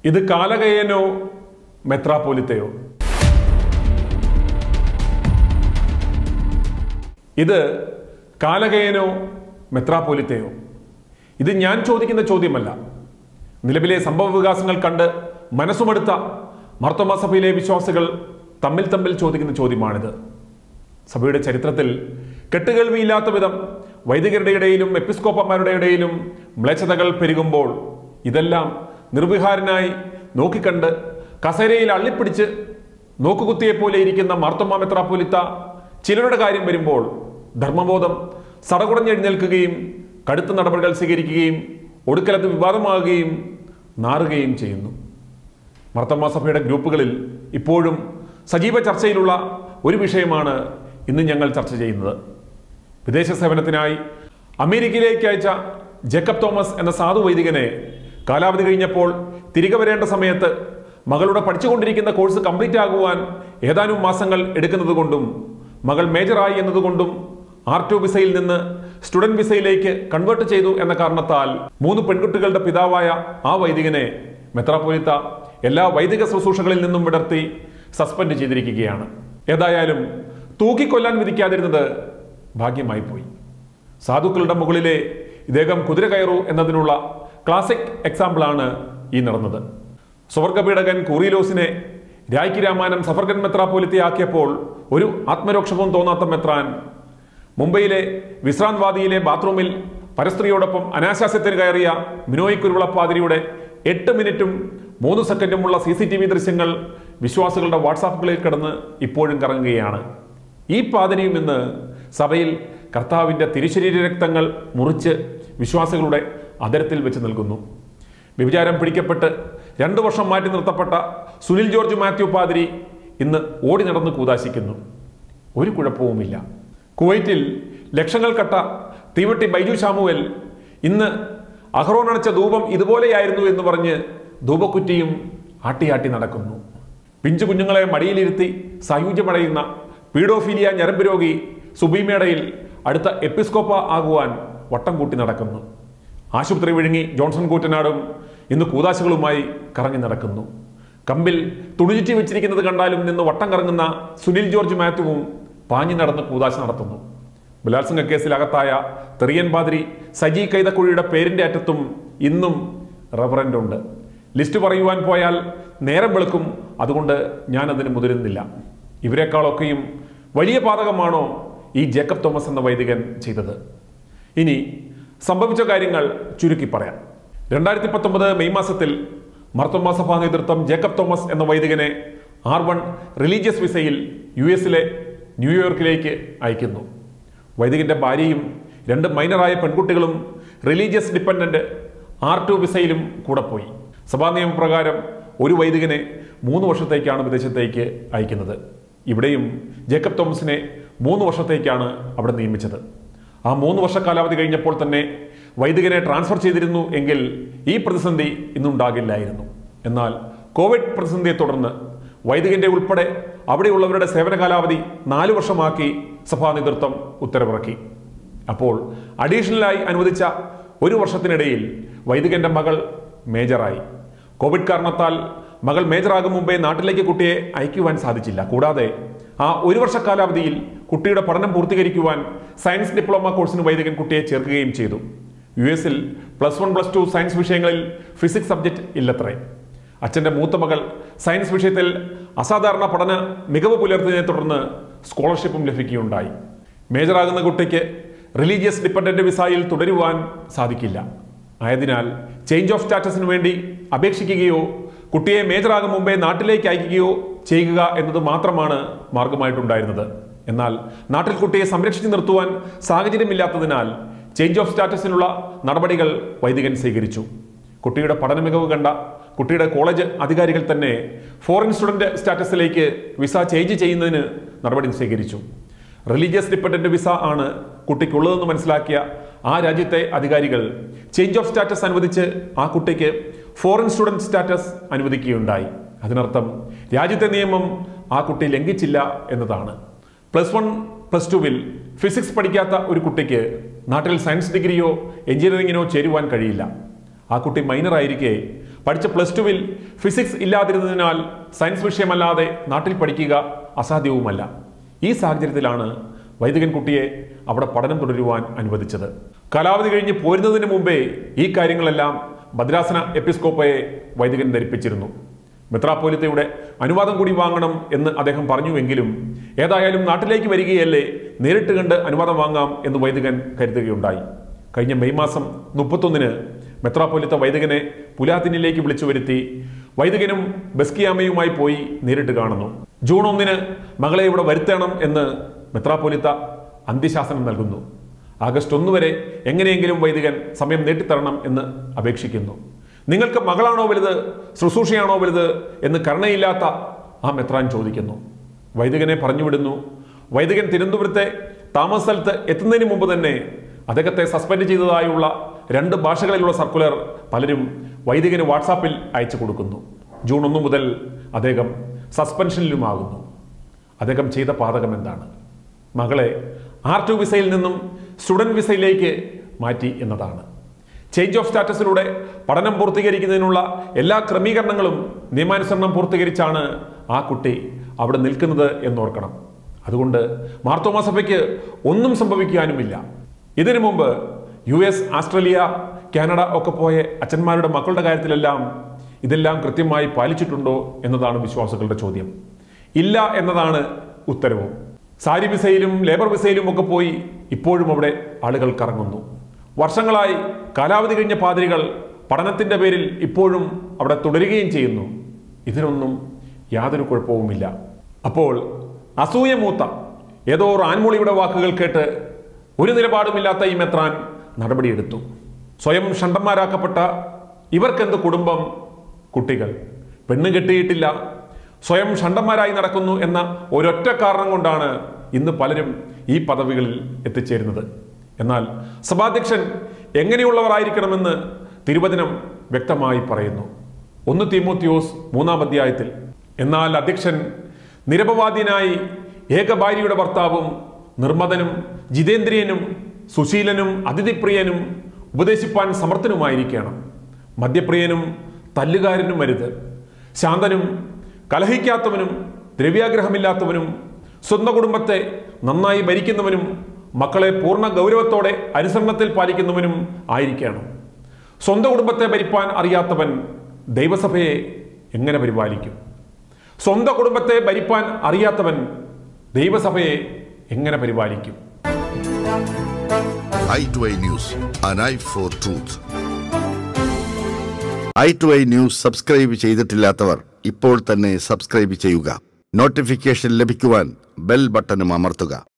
ഇത് കാലകയനോ മെത്രാപോലിത്തയോ ഇത് കാലകയനോ മെത്രാപോലിത്തയോ ഇത് ഞാൻ ചോദിക്കുന്ന ചോദ്യമല്ല നിലവിലെ സംഭവ വികാസങ്ങൾ കണ്ട് മനസ്സുമെടുത്ത മർത്തോമ സഭയിലെ വിശ്വാസികൾ തമ്മിൽ തമ്മിൽ ചോദിക്കുന്ന ചോദ്യമാണിത് സഭയുടെ ചരിത്രത്തിൽ കെട്ടുകേൾവിയില്ലാത്ത വിധം വൈദികരുടെ ഇടയിലും എപ്പിസ്കോപ്പന്മാരുടെ ഇടയിലും മ്ലേച്ഛതകൾ പെരുകുമ്പോൾ ഇതെല്ലാം നിർവിഹാരനായി നോക്കിക്കണ്ട് കസേരയിൽ അള്ളിപ്പിടിച്ച് നോക്കുകുത്തിയെ പോലെ ഇരിക്കുന്ന മാർത്തോമ മെത്രാപ്പോലിത്ത ചിലരുടെ കാര്യം വരുമ്പോൾ ധർമ്മബോധം സടകുടഞ്ഞെഴുന്നേൽക്കുകയും കടുത്ത നടപടികൾ സ്വീകരിക്കുകയും ഒടുക്കലത്ത് വിവാദമാകുകയും നാറുകയും ചെയ്യുന്നു മർത്തമ്മ സഭയുടെ ഗ്രൂപ്പുകളിൽ ഇപ്പോഴും സജീവ ചർച്ചയിലുള്ള ഒരു വിഷയമാണ് ഇന്ന് ഞങ്ങൾ ചർച്ച ചെയ്യുന്നത് വിദേശ സേവനത്തിനായി അമേരിക്കയിലേക്ക് അയച്ച ജേക്കബ് തോമസ് എന്ന സാധു വൈദികനെ കാലാവധി കഴിഞ്ഞപ്പോൾ തിരികെ വരേണ്ട സമയത്ത് മകളുടെ പഠിച്ചുകൊണ്ടിരിക്കുന്ന കോഴ്സ് കംപ്ലീറ്റ് ആകുവാൻ ഏതാനും മാസങ്ങൾ എടുക്കുന്നത് കൊണ്ടും മകൾ മേജറായി എന്നതുകൊണ്ടും ആർ ടു വിസയിൽ നിന്ന് സ്റ്റുഡന്റ് വിസയിലേക്ക് കൺവേർട്ട് ചെയ്തു എന്ന കാരണത്താൽ മൂന്ന് പെൺകുട്ടികളുടെ പിതാവായ ആ വൈദികനെ മെത്രാപ്പൊലിത്ത എല്ലാ വൈദിക ശുശ്രൂഷകളിൽ നിന്നും വിടർത്തി സസ്പെൻഡ് ചെയ്തിരിക്കുകയാണ് ഏതായാലും തൂക്കിക്കൊല്ലാൻ വിധിക്കാതിരുന്നത് ഭാഗ്യമായി പോയി സാധുക്കളുടെ മുകളിലെ ഇദ്ദേഹം കുതിര കയറൂ എന്നതിനുള്ള ക്ലാസിക് എക്സാമ്പിളാണ് ഈ നടന്നത് സ്വർഗപീഡകൻ കൂറിലോസിനെ രായ്ക്ക് രാമാനം സഫർഗൻ മെത്രാപ്പോലിത്തയാക്കിയപ്പോൾ ഒരു ആത്മരോക്ഷവും തോന്നാത്ത മെത്രാൻ മുംബൈയിലെ വിശ്രാന്ത് വാദിയിലെ ബാത്റൂമിൽ പരസ്ത്രീയോടൊപ്പം അനാശാസ്യത്തിന് കയറിയ ബിനോയ് കുരുവിളപ്പാതിരിയുടെ എട്ട് മിനിറ്റും മൂന്ന് സെക്കൻഡുമുള്ള സി സി ടി വി ദൃശ്യങ്ങൾ വിശ്വാസികളുടെ വാട്സാപ്പുകളിൽ കിടന്ന് ഇപ്പോഴും കറങ്ങുകയാണ് ഈ പാതിരിയും ഇന്ന് സഭയിൽ കർത്താവിൻ്റെ തിരുശരീര രക്തങ്ങൾ മുറിച്ച് വിശ്വാസികളുടെ അതരത്തിൽ വെച്ച് നൽകുന്നു വ്യഭിചാരം പിടിക്കപ്പെട്ട് രണ്ടു വർഷം മാറ്റി നിർത്തപ്പെട്ട സുനിൽ ജോർജ് മാത്യു പാതിരി ഇന്ന് ഓടി നടന്ന് കൂതാശിക്കുന്നു ഒരു കുഴപ്പവുമില്ല കുവൈറ്റിൽ ലക്ഷങ്ങൾ കട്ട തീവട്ടി ബൈജു ഷാമുവൽ ഇന്ന് അഹ്റോണടച്ച ധൂപം ഇതുപോലെയായിരുന്നു എന്ന് പറഞ്ഞ് ധൂപക്കുറ്റിയും ആട്ടിയാട്ടി നടക്കുന്നു പിഞ്ചു കുഞ്ഞുങ്ങളെ മടിയിലിരുത്തി സായുജ്യമടയുന്ന പീഡോഫീലിയ ഞരമ്പ് രോഗി സുബീമേടയിൽ അടുത്ത എപ്പിസ്കോപ്പ ആകുവാൻ വട്ടം കൂട്ടി നടക്കുന്നു ആശുപത്രി വിഴുങ്ങി ജോൺസൺ കൂറ്റനാടും ഇന്ന് കൂതാശകളുമായി കറങ്ങി നടക്കുന്നു കമ്പിൽ തുണിചുറ്റി വെച്ചിരിക്കുന്നത് കണ്ടാലും നിന്ന് വട്ടം കറങ്ങുന്ന സുനിൽ ജോർജ് മാത്യുവും പാഞ്ഞു നടന്ന് കൂതാശ നടത്തുന്നു ബലാത്സംഗ കേസിൽ അകത്തായ തെറിയൻ പാതിരി സജി കൈതക്കുഴിയുടെ പേരിന്റെ അറ്റത്തും ഇന്നും റവറൻ്റ് ഉണ്ട് ലിസ്റ്റ് പറയുവാൻ പോയാൽ നേരം വെളുക്കും അതുകൊണ്ട് ഞാൻ അതിന് മുതിരുന്നില്ല ഇവരെക്കാളൊക്കെയും വലിയ പാതകമാണോ ഈ ജേക്കബ് തോമസ് എന്ന വൈദികൻ ചെയ്തത് ഇനി സംഭവിച്ച കാര്യങ്ങൾ ചുരുക്കി പറയാം രണ്ടായിരത്തി പത്തൊമ്പത് മെയ് മാസത്തിൽ മർത്തോമാ സഭാ നേതൃത്വം ജേക്കബ് തോമസ് എന്ന വൈദികനെ ആർ വൺ റിലീജിയസ് വിസയിൽ യു എസിലെ ന്യൂയോർക്കിലേക്ക് അയക്കുന്നു വൈദികന്റെ ഭാര്യയും രണ്ട് മൈനറായ പെൺകുട്ടികളും റിലീജിയസ് ഡിപ്പെൻഡന്റ് ആർ ടു വിസയിലും കൂടെ പോയി സഭാ നിയമപ്രകാരം ഒരു വൈദികനെ മൂന്ന് വർഷത്തേക്കാണ് വിദേശത്തേക്ക് അയക്കുന്നത് ഇവിടെയും ജേക്കബ് തോമസിനെ മൂന്ന് വർഷത്തേക്കാണ് അവിടെ നിയമിച്ചത് ആ മൂന്ന് വർഷ കാലാവധി കഴിഞ്ഞപ്പോൾ തന്നെ വൈദികനെ ട്രാൻസ്ഫർ ചെയ്തിരുന്നു എങ്കിൽ ഈ പ്രതിസന്ധി ഇന്നുണ്ടാകില്ലായിരുന്നു എന്നാൽ കോവിഡ് പ്രതിസന്ധിയെ തുടർന്ന് വൈദികന്റെ ഉൾപ്പെടെ അവിടെയുള്ളവരുടെ സേവന കാലാവധി നാല് വർഷമാക്കി സഭാ നേതൃത്വം ഉത്തരവിറക്കി അപ്പോൾ അഡീഷണലായി അനുവദിച്ച ഒരു വർഷത്തിനിടയിൽ വൈദികന്റെ മകൾ മേജറായി കോവിഡ് കാരണത്താൽ മകൾ മേജറാകും മുമ്പേ നാട്ടിലേക്ക് കുട്ടിയെ അയക്കുവാൻ സാധിച്ചില്ല കൂടാതെ ആ ഒരു വർഷ കാലാവധിയിൽ കുട്ടിയുടെ പഠനം പൂർത്തീകരിക്കുവാൻ സയൻസ് ഡിപ്ലോമ കോഴ്സിന് വൈദികൻ കുട്ടിയെ ചേർക്കുകയും ചെയ്തു യു എസിൽ plus one plus two science വിഷയങ്ങളിൽ ഫിസിക്സ് സബ്ജക്റ്റ് ഇല്ലത്രേ അച്ഛൻ്റെ മൂത്ത മകൾ സയൻസ് വിഷയത്തിൽ അസാധാരണ പഠന മികവ് പുലർത്തിയതിനെ തുടർന്ന് സ്കോളർഷിപ്പും ലഭിക്കുകയുണ്ടായി മേജറാകുന്ന കുട്ടിക്ക് റിലീജിയസ് ഡിപ്പെൻഡന്റ് വിസയിൽ തുടരുവാൻ സാധിക്കില്ല ആയതിനാൽ ചേഞ്ച് ഓഫ് സ്റ്റാറ്റസിന് വേണ്ടി അപേക്ഷിക്കുകയോ കുട്ടിയെ മേജറാകും മുമ്പേ നാട്ടിലേക്ക് അയക്കുകയോ ചെയ്യുക എന്നത് മാത്രമാണ് മാർഗമായിട്ടുണ്ടായിരുന്നത് എന്നാൽ നാട്ടിൽ കുട്ടിയെ സംരക്ഷിച്ചു നിർത്തുവാൻ സാഹചര്യമില്ലാത്തതിനാൽ ചേഞ്ച് ഓഫ് സ്റ്റാറ്റസിനുള്ള നടപടികൾ വൈദികൻ സ്വീകരിച്ചു കുട്ടിയുടെ പഠന മികവ് കണ്ട കുട്ടിയുടെ കോളേജ് അധികാരികൾ തന്നെ ഫോറിൻ സ്റ്റുഡന്റ് സ്റ്റാറ്റസിലേക്ക് വിസ ചേഞ്ച് ചെയ്യുന്നതിന് നടപടി സ്വീകരിച്ചു റിലീജിയസ് ഡിപ്പെൻഡന്റ് വിസ ആണ് കുട്ടിക്കുള്ളതെന്ന് മനസ്സിലാക്കിയ ആ രാജ്യത്തെ അധികാരികൾ ചേഞ്ച് ഓഫ് സ്റ്റാറ്റസ് അനുവദിച്ച് ആ കുട്ടിക്ക് ഫോറിൻ സ്റ്റുഡന്റ് സ്റ്റാറ്റസ് അനുവദിക്കുകയുണ്ടായി അതിനർത്ഥം രാജ്യത്തെ നിയമം ആ കുട്ടി ലംഘിച്ചില്ല എന്നതാണ് പ്ലസ് വൺ പ്ലസ് ടുവിൽ ഫിസിക്സ് പഠിക്കാത്ത ഒരു കുട്ടിക്ക് നാട്ടിൽ സയൻസ് ഡിഗ്രിയോ എഞ്ചിനീയറിങ്ങിനോ ചേരുവാൻ കഴിയില്ല ആ കുട്ടി മൈനർ ആയിരിക്കെ പഠിച്ച പ്ലസ് ടുവിൽ ഫിസിക്സ് ഇല്ലാതിരുന്നതിനാൽ സയൻസ് വിഷയമല്ലാതെ നാട്ടിൽ പഠിക്കുക അസാധ്യവുമല്ല ഈ സാഹചര്യത്തിലാണ് വൈദികൻ കുട്ടിയെ അവിടെ പഠനം തുടരുവാൻ അനുവദിച്ചത് കാലാവധി കഴിഞ്ഞ് പോരുന്നതിന് മുമ്പേ ഈ കാര്യങ്ങളെല്ലാം ഭദ്രാസന എപ്പിസ്കോപ്പയെ വൈദികൻ ധരിപ്പിച്ചിരുന്നു മെത്രാപ്പോലിത്തയുടെ അനുവാദം കൂടി വാങ്ങണം എന്ന് അദ്ദേഹം പറഞ്ഞുവെങ്കിലും ഏതായാലും നാട്ടിലേക്ക് വരികയല്ലേ നേരിട്ട് കണ്ട് അനുവാദം വാങ്ങാം എന്ന് വൈദികൻ കരുതുകയുണ്ടായി കഴിഞ്ഞ മെയ് മാസം മുപ്പത്തൊന്നിന് മെത്രാപ്പൊലിത്ത വൈദികനെ പുലാത്തിനിലേക്ക് വിളിച്ചു വരുത്തി വൈദികനും ബസ്കിയാമയുമായി പോയി നേരിട്ട് കാണുന്നു ജൂൺ ഒന്നിന് മകളെ ഇവിടെ വരുത്തണം എന്ന് മെത്രാപ്പൊലിത്ത അന്ത്യശാസനം നൽകുന്നു ആഗസ്റ്റ് ഒന്ന് വരെ എങ്ങനെയെങ്കിലും വൈദികൻ സമയം നീട്ടിത്തരണം എന്ന് അപേക്ഷിക്കുന്നു നിങ്ങൾക്ക് മകളാണോ വലുത് ശുശ്രൂഷയാണോ വലുത് എന്ന് കരുണയില്ലാത്ത ആ മെത്രാൻ ചോദിക്കുന്നു വൈദികനെ പറഞ്ഞുവിടുന്നു വൈദികൻ തിരുവനന്തപുരത്തെ താമസ സ്ഥലത്ത് എത്തുന്നതിന് മുമ്പ് തന്നെ അദ്ദേഹത്തെ സസ്പെൻഡ് ചെയ്തതായുള്ള രണ്ട് ഭാഷകളിലുള്ള സർക്കുലർ പലരും വൈദികന് വാട്സാപ്പിൽ അയച്ചു കൊടുക്കുന്നു ജൂൺ ഒന്ന് മുതൽ അദ്ദേഹം സസ്പെൻഷനിലുമാകുന്നു അദ്ദേഹം ചെയ്ത പാതകം എന്താണ് മകളെ ആർ ടു വിസയിൽ നിന്നും സ്റ്റുഡൻറ് വിസയിലേക്ക് മാറ്റി എന്നതാണ് ചേഞ്ച് ഓഫ് സ്റ്റാറ്റസിലൂടെ പഠനം പൂർത്തീകരിക്കുന്നതിനുള്ള എല്ലാ ക്രമീകരണങ്ങളും നിയമാനുസരണം പൂർത്തീകരിച്ചാണ് ആ കുട്ടി അവിടെ നിൽക്കുന്നത് എന്നോർക്കണം അതുകൊണ്ട് മാർത്തോമാ സഭയ്ക്ക് ഒന്നും സംഭവിക്കാനുമില്ല ഇതിനു മുമ്പ് യു എസ് ആസ്ട്രേലിയ കാനഡ ഒക്കെ പോയ അച്ഛന്മാരുടെ മക്കളുടെ കാര്യത്തിലെല്ലാം ഇതെല്ലാം കൃത്യമായി പാലിച്ചിട്ടുണ്ടോ എന്നതാണ് വിശ്വാസികളുടെ ചോദ്യം ഇല്ല എന്നതാണ് ഉത്തരവും സാരി വിസയിലും ലേബർ വിസയിലും ഒക്കെ പോയി ഇപ്പോഴും അവിടെ ആളുകൾ കറങ്ങുന്നു വർഷങ്ങളായി കാലാവധി കഴിഞ്ഞ പാതിരികൾ പഠനത്തിന്റെ പേരിൽ ഇപ്പോഴും അവിടെ തുടരുകയും ചെയ്യുന്നു ഇതിനൊന്നും യാതൊരു കുഴപ്പവുമില്ല അപ്പോൾ അസൂയ മൂത്ത ഏതോ ഒരു ആൺമൊളിയുടെ വാക്കുകൾ കേട്ട് ഒരു നിലപാടുമില്ലാത്ത ഈ മെത്രാൻ നടപടിയെടുത്തു സ്വയം ഷണ്ടന്മാരാക്കപ്പെട്ട ഇവർക്കെന്ത് കുടുംബം കുട്ടികൾ പെണ്ണ് കെട്ടിയിട്ടില്ല സ്വയം ഷണ്ടന്മാരായി നടക്കുന്നു എന്ന ഒരൊറ്റ കാരണം കൊണ്ടാണ് ഇന്ന് പലരും ഈ പദവികളിൽ എത്തിച്ചേരുന്നത് എന്നാൽ സഭാധ്യക്ഷൻ എങ്ങനെയുള്ളവരായിരിക്കണമെന്ന് തിരുവചനം വ്യക്തമായി പറയുന്നു ഒന്ന് തീമോത്യോസ് മൂന്നാം അധ്യായത്തിൽ എന്നാൽ അധ്യക്ഷൻ നിരപവാദിനായി ഏകഭാര്യയുടെ ഭർത്താവും നിർമ്മതനും ജിതേന്ദ്രിയനും സുശീലനും അതിഥിപ്രിയനും ഉപദേശിപ്പാൻ സമർത്ഥനുമായിരിക്കണം മദ്യപ്രിയനും തല്ലുകാരനും വരുത് ശാന്തനും കലഹിക്കാത്തവനും ദ്രവ്യാഗ്രഹമില്ലാത്തവനും സ്വന്തം കുടുംബത്തെ നന്നായി ഭരിക്കുന്നവനും മക്കളെ പൂർണ്ണ ഗൗരവത്തോടെ അനുസരണത്തിൽ പാലിക്കുന്നവനും ആയിരിക്കണം സ്വന്തം കുടുംബത്തെ ഭരിപ്പാൻ അറിയാത്തവൻ ദൈവസഭയെ എങ്ങനെ പരിപാലിക്കും സ്വന്തം കുടുംബത്തെ ഭരിപ്പാൻ അറിയാത്തവൻ ദൈവസഭയെ എങ്ങനെ പരിപാലിക്കും eye to eye news an eye for truth eye to eye news subscribe ചെയ്തിട്ടില്ലാത്തവർ ഇപ്പോൾ തന്നെ സബ്സ്ക്രൈബ് ചെയ്യുക നോട്ടിഫിക്കേഷൻ ലഭിക്കുവാൻ ബെൽ ബട്ടണും അമർത്തുക